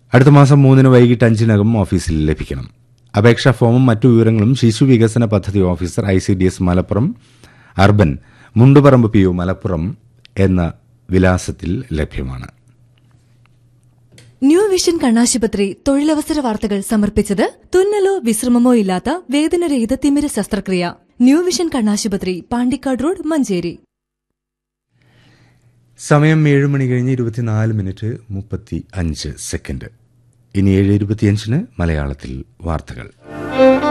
അടുത്ത മാസം മൂന്നിന് വൈകിട്ട് അഞ്ചിനകം ഓഫീസിൽ ലഭിക്കണം അപേക്ഷാ ഫോമും മറ്റു വിവരങ്ങളും ശിശു വികസന പദ്ധതി officer I C D S Malappuram urban Mundupparamba P U Malappuram എന്ന വിലാസത്തിൽ ലഭ്യമാണ് ന്യൂ വിഷൻ കണ്ണാശുപത്രി തൊഴിലവസര വാർത്തകൾ സമർപ്പിച്ചത് തുന്നലോ വിശ്രമമോ ഇല്ലാത്ത വേദനരഹിത തിമിര ശസ്ത്രക്രിയ ന്യൂ വിഷൻ കണ്ണാശുപത്രി പാണ്ടിക്കാട് റോഡ് മഞ്ചേരി സമയം ഏഴ് മണി കഴിഞ്ഞ് ഇരുപത്തിനാല് മിനിറ്റ് മുപ്പത്തി അഞ്ച് സെക്കൻഡ് ഇനി ഏഴ് ഇരുപത്തിയഞ്ചിന് മലയാളത്തിൽ വാർത്തകൾ